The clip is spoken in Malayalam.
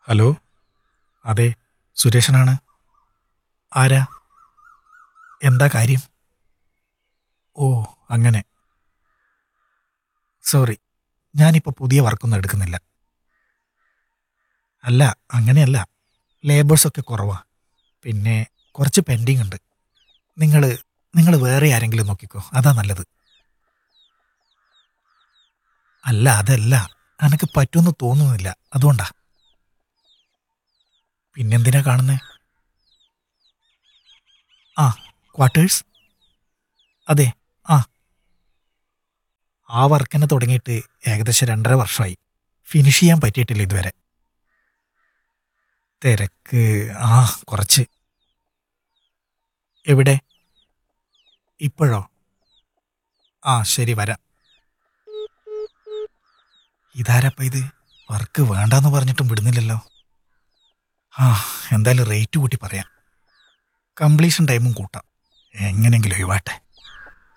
ഹലോ അതെ സുരേഷനാണ് ആരാ എന്താ കാര്യം ഓ അങ്ങനെ സോറി ഞാനിപ്പോൾ പുതിയ വർക്കൊന്നും എടുക്കുന്നില്ല അല്ല അങ്ങനെയല്ല ലേബേഴ്സൊക്കെ കുറവാ പിന്നെ കുറച്ച് പെൻഡിങ് ഉണ്ട് നിങ്ങൾ നിങ്ങൾ വേറെ ആരെങ്കിലും നോക്കിക്കോ അതാ നല്ലത് അല്ല അതല്ല എനക്ക് പറ്റുമെന്ന് തോന്നുന്നില്ല അതുകൊണ്ടാ പിന്നെന്തിനാ കാണുന്നേ ആ ക്വാർട്ടേഴ്സ് അതെ ആ ആ വർക്ക് തന്നെ തുടങ്ങിയിട്ട് ഏകദേശം രണ്ടര വർഷമായി ഫിനിഷ് ചെയ്യാൻ പറ്റിയിട്ടില്ല ഇതുവരെ തിരക്ക് ആ കുറച്ച് എവിടെ ഇപ്പോഴോ ആ ശരി വരാം ഇതാരപ്പ ഇത് വർക്ക് വേണ്ടാന്ന് പറഞ്ഞിട്ടും വിടുന്നില്ലല്ലോ ആ എന്തായാലും റേറ്റ് കൂട്ടി പറയാം കംപ്ലീഷൻ ടൈമും കൂട്ടാം എങ്ങനെയെങ്കിലും ഒഴിവാട്ടെ